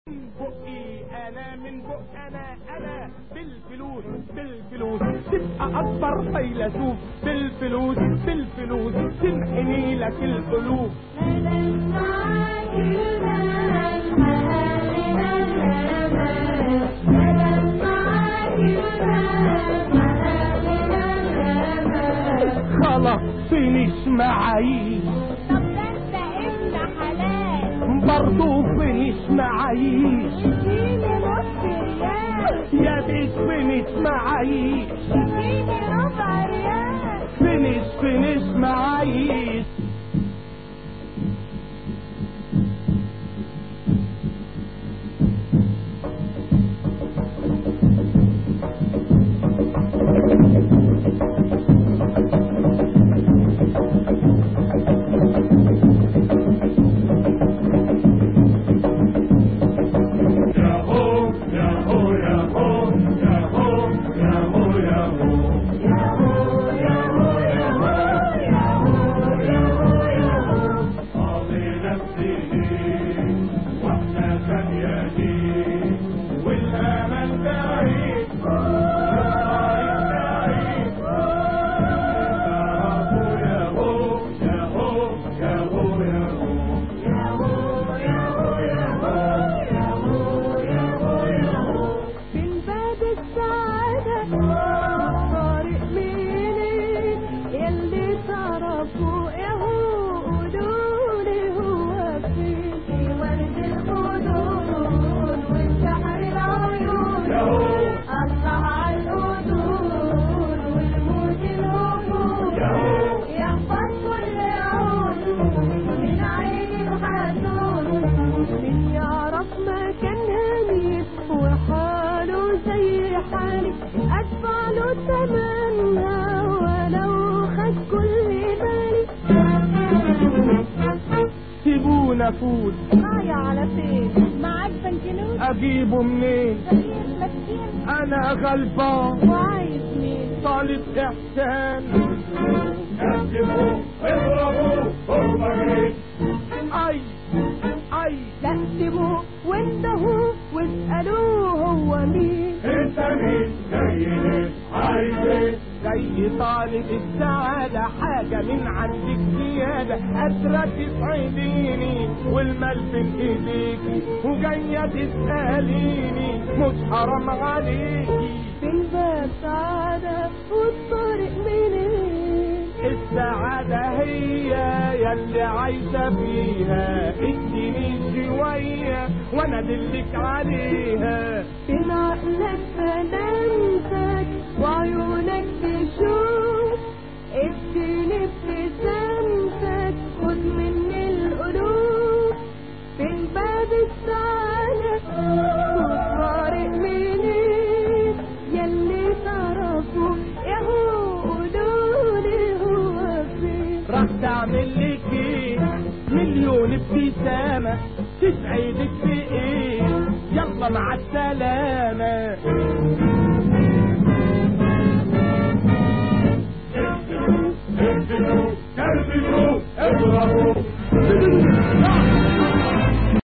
بقي انا من بق انا انا بالفلوس بالفلوس تبقى اكبر فيلسوف بالفلوس بالفلوس تنحني لك القلوب خلاص فينيش معايش طب ده انت ابن حلال برضو فينيش معايش اديني نص ريال يا بيت فينيش معايش اديني ربع ريال فينيش فينيش معايش Yahoo, Yahoo, Yahoo, Yahoo, Yahoo, Yahoo. قاضي نفسه واحنا ثانيانين والامل بعيد والطريق بعيد ياهو ياهو ياهو ياهو من باب السعادة طارق ميني يلي تعرفوا يهو قولولي هو فين في ورد الخدود والسحر العيون الله على القدور والموت الوجود يحفظ كل عود من عين الحسود من يعرف مكان هني وحاله زي حالي ادفع له ثمنها ولو خد كل مالي سيبونا فوت معايا على فين معاك بنكنوت اجيبه منين فقير مسكين انا غلبان وعايز مين طالب احسان كذبوا اضربوا هم اي اي لا سيبوه وانتهوا واسألوه هو مين انت مين جاي ليه عايز ايه زي طالب السعادة حاجة من عندك زيادة قادرة تسعديني والمال بين ايديكي وجاية تسأليني مش حرام عليكي من باب سعادة والطريق منين السعادة هي يلي عايشة فيها اديني شوية وانا ادلك عليها بين عقلك سلامتك وعيونك تشوف اديني ابتسامتك خد مني القلوب بين باب السعادة والطارق منين يلي تعرفوا يهو قولولي هو فين راح تعمل لك ايه مليون ابتسامة تسعدك في ايه يلا مع السلامة